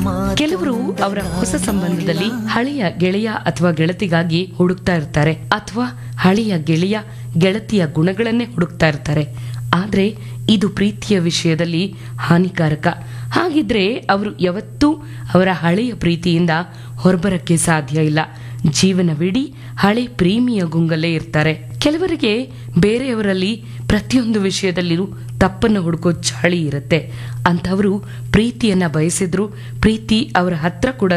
ಕೆಲವರು ಅವರ ಹೊಸ ಸಂಬಂಧದಲ್ಲಿ ಹಳೆಯ ಗೆಳೆಯ ಅಥವಾ ಗೆಳತಿಗಾಗಿ ಹುಡುಕ್ತಾ ಇರ್ತಾರೆ ಅಥವಾ ಹಳೆಯ ಗೆಳೆಯ ಗೆಳತಿಯ ಗುಣಗಳನ್ನೇ ಹುಡುಕ್ತಾ ಇರ್ತಾರೆ ಆದ್ರೆ ಇದು ಪ್ರೀತಿಯ ವಿಷಯದಲ್ಲಿ ಹಾನಿಕಾರಕ ಹಾಗಿದ್ರೆ ಅವರು ಯಾವತ್ತೂ ಅವರ ಹಳೆಯ ಪ್ರೀತಿಯಿಂದ ಹೊರಬರಕ್ಕೆ ಸಾಧ್ಯ ಇಲ್ಲ ಜೀವನವಿಡೀ ಹಳೆ ಪ್ರೇಮಿಯ ಗುಂಗಲ್ಲೇ ಇರ್ತಾರೆ ಕೆಲವರಿಗೆ ಬೇರೆಯವರಲ್ಲಿ ಪ್ರತಿಯೊಂದು ವಿಷಯದಲ್ಲಿಯೂ ತಪ್ಪನ್ನು ಹುಡುಕೋ ಚಾಳಿ ಇರುತ್ತೆ ಅಂಥವರು ಪ್ರೀತಿಯನ್ನ ಬಯಸಿದ್ರು ಪ್ರೀತಿ ಅವರ ಹತ್ರ ಕೂಡ